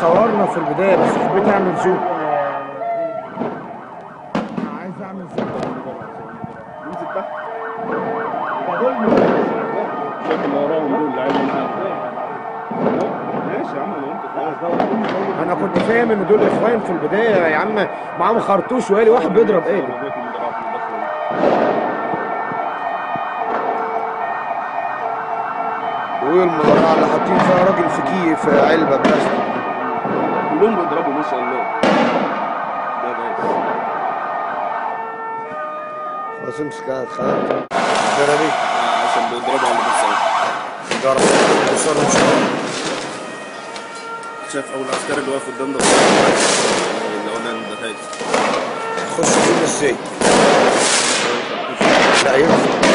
صورنا في البدايه بس حبيت اعمل زوم عايز اعمل زي ننزل تحت شايف اللي وراهم دول اللي عايزين ماشي يا عم لو انت خلاص انا كنت فاهم ان دول اخوان في البدايه يا عم معاهم خرطوش وقالي واحد بيضرب ايه والمزرعه اللي حاطين فيها راجل في كي في علبه بلاستيك كلهم بيضربوا ما شاء الله ده بس خلاص امسك خلاص جربي عشان بيضربوا على بس اهو جرب وصل ان شاء الله شايف اول عسكري اللي واقف قدام ده اللي قلنا ده هادي خش فيه ازاي لا ينفع